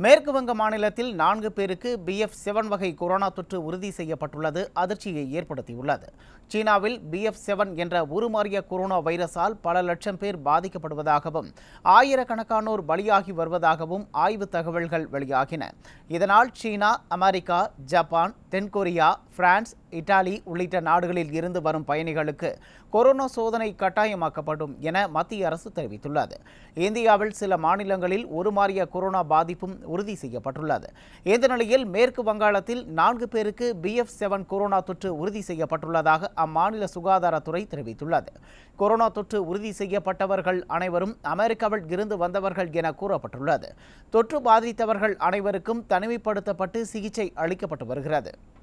மேற்கு வங்க மாநிலத்தில் நான்கு பேருக்கு பிஎஃப் செவன் வகை கொரோனா தொற்று உறுதி செய்யப்பட்டுள்ளது அதிர்ச்சியை ஏற்படுத்தியுள்ளது சீனாவில் பிஎஃப் செவன் என்ற உருமாறிய கொரோனா வைரஸால் பல லட்சம் பேர் பாதிக்கப்படுவதாகவும் ஆயிரக்கணக்கானோர் பலியாகி வருவதாகவும் ஆய்வு தகவல்கள் வெளியாகின இதனால் சீனா அமெரிக்கா ஜப்பான் தென்கொரியா பிரான்ஸ் இத்தாலி உள்ளிட்ட நாடுகளில் இருந்து வரும் பயணிகளுக்கு கொரோனா சோதனை கட்டாயமாக்கப்படும் என மத்திய அரசு தெரிவித்துள்ளது இந்தியாவில் சில மாநிலங்களில் உருமாறிய கொரோனா பாதிப்பும் உறுதி செய்யப்பட்டுள்ளது இந்த நிலையில் மேற்கு வங்காளத்தில் நான்கு பேருக்கு பிஎஃப் செவன் கொரோனா தொற்று உறுதி செய்யப்பட்டுள்ளதாக அம்மாநில சுகாதாரத்துறை தெரிவித்துள்ளது கொரோனா தொற்று உறுதி செய்யப்பட்டவர்கள் அனைவரும் அமெரிக்காவில் இருந்து வந்தவர்கள் என கூறப்பட்டுள்ளது தொற்று பாதித்தவர்கள் அனைவருக்கும் தனிமைப்படுத்தப்பட்டு சிகிச்சை அளிக்கப்பட்டு வருகிறது